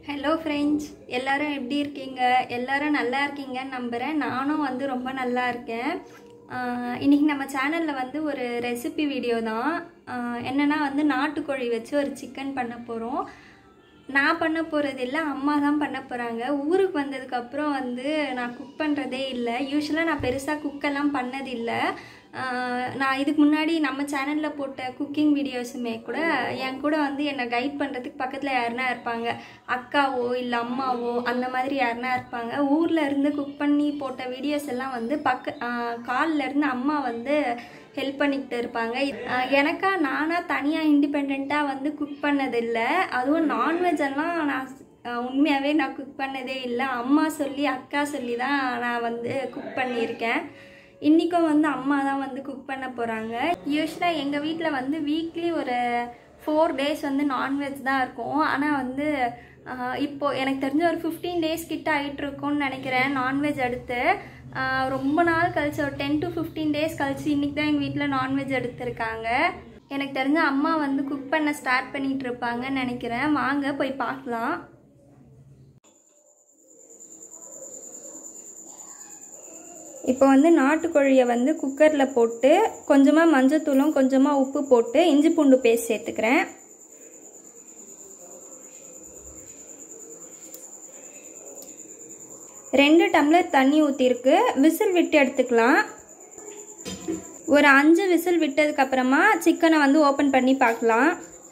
hello friends எல்லாரும் எப்படி இருக்கீங்க எல்லாரும் நல்லா இருக்கீங்கன்னு நம்புகிறேன் நானும் வந்து ரொம்ப நல்லா இருக்கேன் ஆஹ் இன்னைக்கு நம்ம சேனலில் வந்து ஒரு ரெசிபி வீடியோ தான் ஆஹ் என்னன்னா வந்து நாட்டுக்கோழி வச்சு ஒரு சிக்கன் பண்ண போகிறோம் நான் பண்ண போகிறது இல்லை அம்மா தான் பண்ண போகிறாங்க ஊருக்கு வந்ததுக்கப்புறம் வந்து நான் குக் பண்ணுறதே இல்லை யூஸ்வலாக நான் பெருசாக குக்கெல்லாம் பண்ணதில்லை ஆஹ் நான் இதுக்கு முன்னாடி நம்ம சேனலில் போட்ட குக்கிங் வீடியோஸுமே கூட என் கூட வந்து என்னை கைட் பண்ணுறதுக்கு பக்கத்தில் யாருனா இருப்பாங்க அக்காவோ இல்லை அம்மாவோ அந்த மாதிரி யாருனா இருப்பாங்க ஊரில் இருந்து குக் பண்ணி போட்ட வீடியோஸ் எல்லாம் வந்து பக்க காலில் இருந்து அம்மா வந்து ஹெல்ப் பண்ணிக்கிட்டு இருப்பாங்க ஆஹ் எனக்கா நானாக தனியாக இண்டிபெண்ட்டாக வந்து குக் பண்ணதில்லை அதுவும் நான்வெஜ் எல்லாம் நான் ஆஹ் உண்மையாகவே நான் குக் பண்ணதே இல்லை அம்மா சொல்லி அக்கா சொல்லி தான் நான் வந்து குக் பண்ணியிருக்கேன் இன்றைக்கும் வந்து அம்மா தான் வந்து குக் பண்ண போகிறாங்க யூஸ்வலாக எங்கள் வீட்டில் வந்து வீக்லி ஒரு ஃபோர் டேஸ் வந்து நான்வெஜ் தான் இருக்கும் ஆனால் வந்து ஆஹ் இப்போ எனக்கு தெரிஞ்ச ஒரு ஃபிஃப்டீன் டேஸ் கிட்ட ஆகிட்டு இருக்கும்னு நினைக்கிறேன் நான்வெஜ் எடுத்து ஆஹ் ரொம்ப நாள் கழிச்சு ஒரு டென் டு ஃபிஃப்டீன் டேஸ் கழிச்சு இன்றைக்கி தான் எங்கள் வீட்டில் நான்வெஜ் எடுத்திருக்காங்க எனக்கு தெரிஞ்ச அம்மா வந்து குக் பண்ண ஸ்டார்ட் பண்ணிட்டு இருப்பாங்கன்னு நினைக்கிறேன் வாங்க போய் பார்க்கலாம் இப்போ வந்து நாட்டுக்கோழியை வந்து குக்கரில் போட்டு கொஞ்சமாக மஞ்சத்தூளும் கொஞ்சமாக உப்பு போட்டு இஞ்சி பூண்டு பேஸ்ட் சேர்த்துக்கிறேன் ரெண்டு டம்ளர் தண்ணி ஊற்றிருக்கு விசில் விட்டு எடுத்துக்கலாம் ஒரு அஞ்சு விசில் விட்டதுக்கப்புறமா சிக்கனை வந்து ஓப்பன் பண்ணி பார்க்கலாம்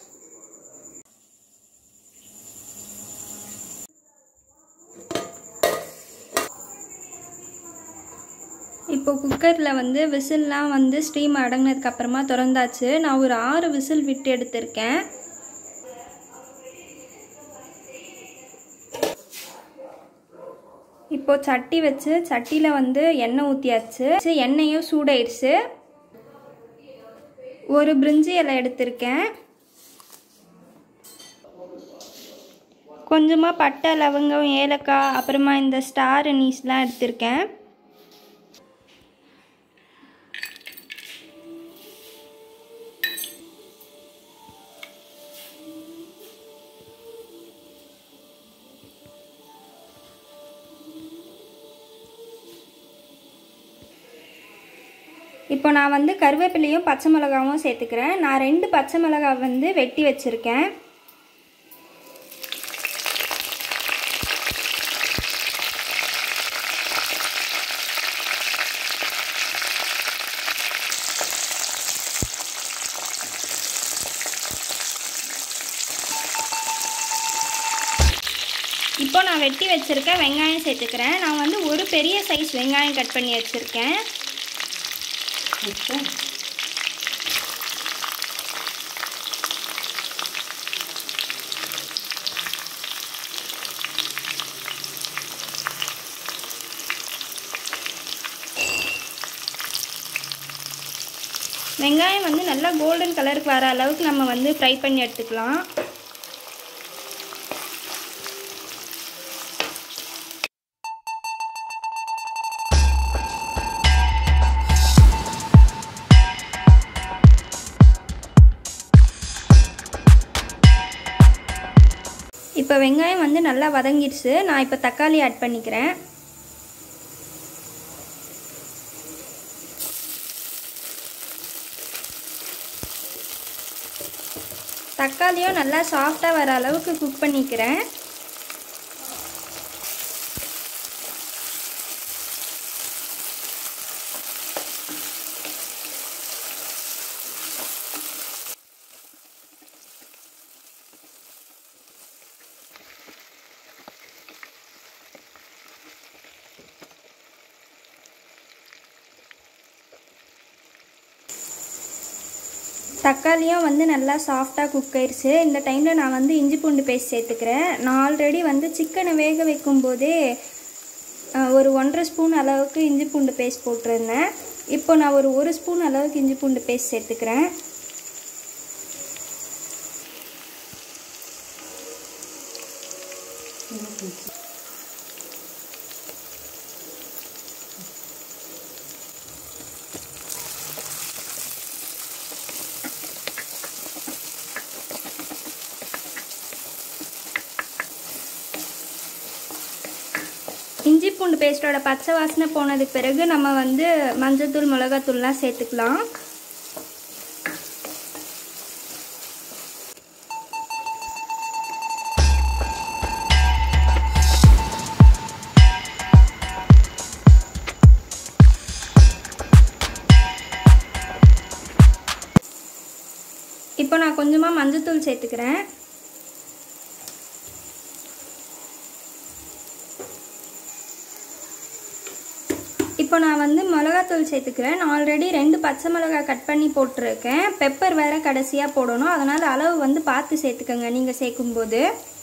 இப்போ குக்கரில் வந்து விசில்லாம் வந்து ஸ்டீம் அடங்கினதுக்கப்புறமா திறந்தாச்சு நான் ஒரு ஆறு விசில் விட்டு எடுத்திருக்கேன் இப்போ சட்டி வச்சு சட்டியில் வந்து எண்ணெய் ஊற்றியாச்சு எண்ணெயும் சூடாயிடுச்சு ஒரு பிரிஞ்சி இலை எடுத்திருக்கேன் கொஞ்சமாக பட்டை லவங்கம் ஏலக்காய் அப்புறமா இந்த ஸ்டார் அனீஸ்லாம் எடுத்திருக்கேன் இப்போ நான் வந்து கருவேப்பிலையும் பச்சை மிளகாவும் சேர்த்துக்கிறேன் நான் ரெண்டு பச்சை மிளகாய் வந்து வெட்டி வச்சுருக்கேன் இப்போ நான் வெட்டி வச்சுருக்கேன் வெங்காயம் சேர்த்துக்கிறேன் நான் வந்து ஒரு பெரிய சைஸ் வெங்காயம் கட் பண்ணி வச்சுருக்கேன் வெங்காயம் வந்து நல்லா கோல்டன் கலருக்கு வர அளவுக்கு நம்ம வந்து ஃப்ரை பண்ணி எடுத்துக்கலாம் இப்போ வெங்காயம் வந்து நல்லா வதங்கிடுச்சு நான் இப்போ தக்காளி ஆட் பண்ணிக்கிறேன் தக்காளியும் நல்லா சாஃப்டாக வர அளவுக்கு குக் பண்ணிக்கிறேன் தக்காளியும் வந்து நல்லா சாஃப்டாக குக் ஆயிடுச்சு இந்த டைமில் நான் வந்து இஞ்சி பூண்டு பேஸ்ட் சேர்த்துக்கிறேன் நான் ஆல்ரெடி வந்து சிக்கனை வேக வைக்கும் போதே ஒரு ஒன்றரை ஸ்பூன் அளவுக்கு இஞ்சி பூண்டு பேஸ்ட் போட்டிருந்தேன் இப்போ நான் ஒரு ஒரு ஸ்பூன் அளவுக்கு இஞ்சி பூண்டு பேஸ்ட் சேர்த்துக்கிறேன் இஞ்சி பூண்டு பேஸ்ட்டோட பச்சை வாசனை போனதுக்கு பிறகு நம்ம வந்து மஞ்சத்தூள் மிளகாத்தூள்லாம் சேர்த்துக்கலாம் இப்போ நான் கொஞ்சமாக மஞ்சத்தூள் சேர்த்துக்கிறேன் இப்போ நான் வந்து மிளகாத்தூள் சேர்த்துக்கிறேன் நான் ஆல்ரெடி ரெண்டு பச்சை மிளகா கட் பண்ணி போட்டிருக்கேன் பெப்பர் வேறு கடைசியாக போடணும் அதனால் அளவு வந்து பார்த்து சேர்த்துக்கோங்க நீங்கள் சேர்க்கும்போது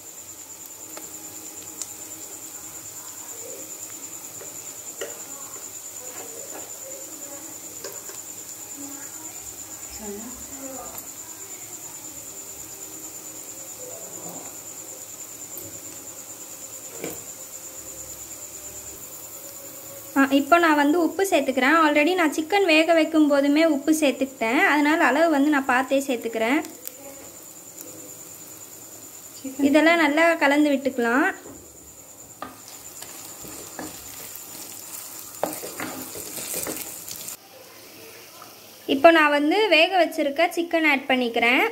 இப்போ நான் வந்து உப்பு சேர்த்துக்கிறேன் ஆல்ரெடி நான் சிக்கன் வேக வைக்கும் போதுமே உப்பு சேர்த்துக்கிட்டேன் அதனால் அளவு வந்து நான் பார்த்தே சேர்த்துக்கிறேன் இதெல்லாம் நல்லா கலந்து விட்டுக்கலாம் இப்போ நான் வந்து வேக வச்சுருக்க சிக்கன் ஆட் பண்ணிக்கிறேன்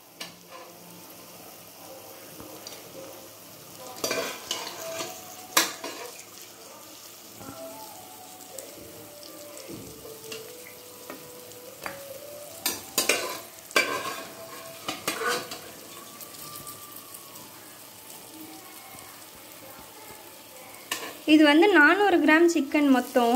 இது வந்து நானூறு கிராம் சிக்கன் மொத்தம்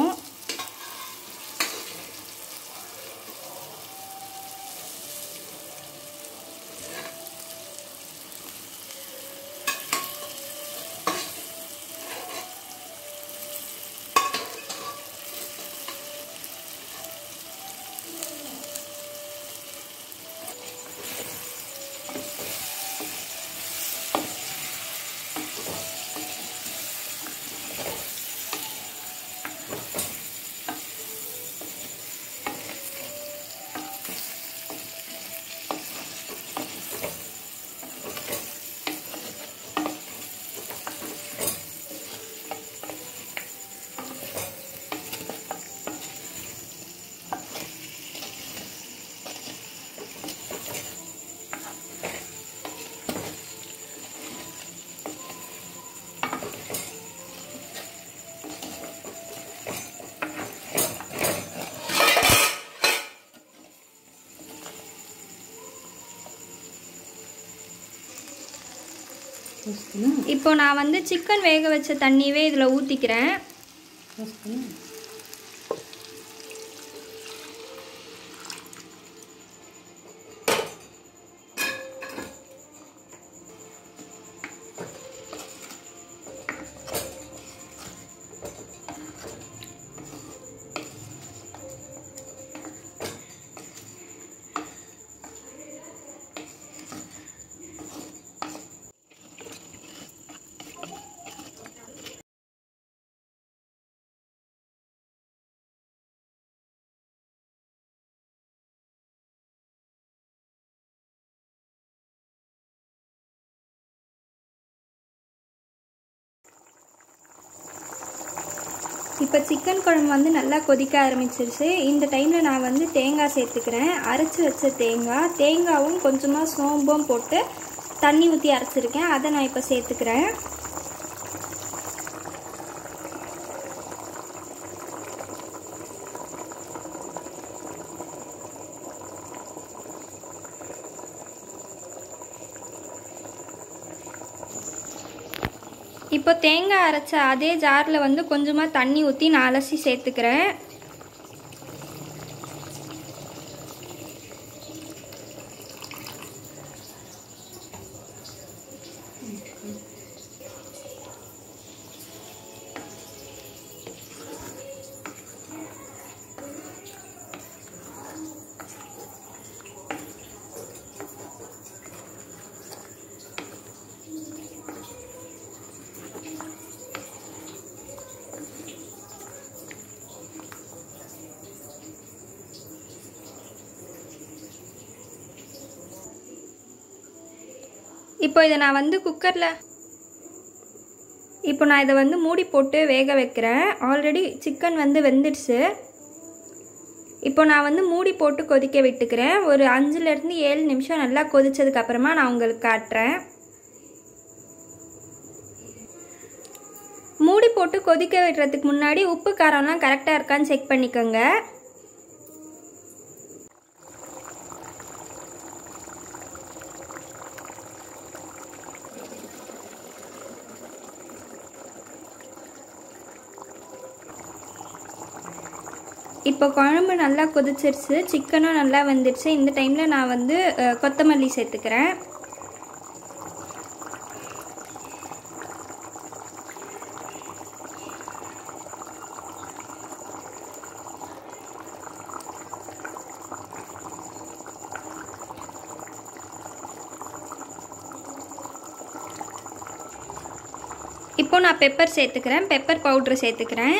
இப்போ நான் வந்து சிக்கன் வேக வச்ச தண்ணியவே இதில் ஊற்றிக்கிறேன் இப்போ சிக்கன் குழம்பு வந்து நல்லா கொதிக்க ஆரம்பிச்சிருச்சு இந்த டைமில் நான் வந்து தேங்காய் சேர்த்துக்கிறேன் அரைச்சி வச்ச தேங்காய் தேங்காவும் கொஞ்சமாக சோம்பும் போட்டு தண்ணி ஊற்றி அரைச்சிருக்கேன் அதை நான் இப்போ சேர்த்துக்கிறேன் இப்போ தேங்காய் அரைச்ச அதே ஜாரில் வந்து கொஞ்சமாக தண்ணி ஊற்றி நான் அலசி சேர்த்துக்கிறேன் இப்போ இதை நான் வந்து குக்கரில் இப்போ நான் இதை வந்து மூடி போட்டு வேக வைக்கிறேன் ஆல்ரெடி சிக்கன் வந்து வெந்துடுச்சு இப்போ நான் வந்து மூடி போட்டு கொதிக்க விட்டுக்கிறேன் ஒரு அஞ்சுலேருந்து ஏழு நிமிஷம் நல்லா கொதிச்சதுக்கு அப்புறமா நான் உங்களுக்கு காட்டுறேன் மூடி போட்டு கொதிக்க விடுறதுக்கு முன்னாடி உப்பு காரம்லாம் கரெக்டாக இருக்கான்னு செக் பண்ணிக்கோங்க இப்போ குழம்பு நல்லா கொதிச்சிருச்சு சிக்கனும் நல்லா வந்துடுச்சு இந்த டைமில் நான் வந்து அஹ், கொத்தமல்லி சேர்த்துக்கிறேன் இப்போ நான் பெப்பர் சேர்த்துக்கிறேன் பெப்பர் பவுட்ரு சேர்த்துக்கிறேன்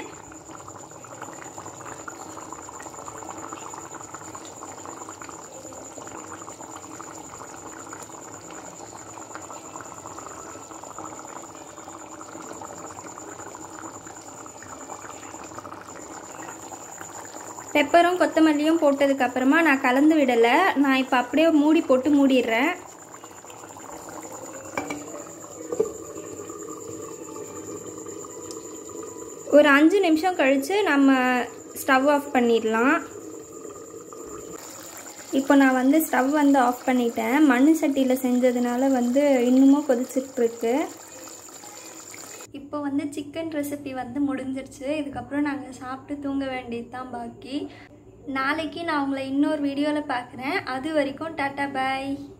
பெப்பரும் கொத்தமல்லியும் போட்டதுக்கு அப்புறமா நான் கலந்து விடலை நான் இப்போ அப்படியே மூடி போட்டு மூடிடுறேன் ஒரு அஞ்சு நிமிஷம் கழித்து நம்ம ஸ்டவ் ஆஃப் பண்ணிடலாம் இப்போ நான் வந்து ஸ்டவ் வந்து ஆஃப் பண்ணிட்டேன் மண் சட்டியில் செஞ்சதுனால வந்து இன்னமும் கொதிச்சிட்ருக்கு இப்போ வந்து சிக்கன் ரெசிபி வந்து முடிஞ்சிருச்சு இதுக்கப்புறம் நாங்கள் சாப்பிட்டு தூங்க வேண்டியது தான் பாக்கி நாளைக்கு நான் உங்களை இன்னொரு வீடியோவில் பார்க்குறேன் அது வரைக்கும் டாட்டா பாய்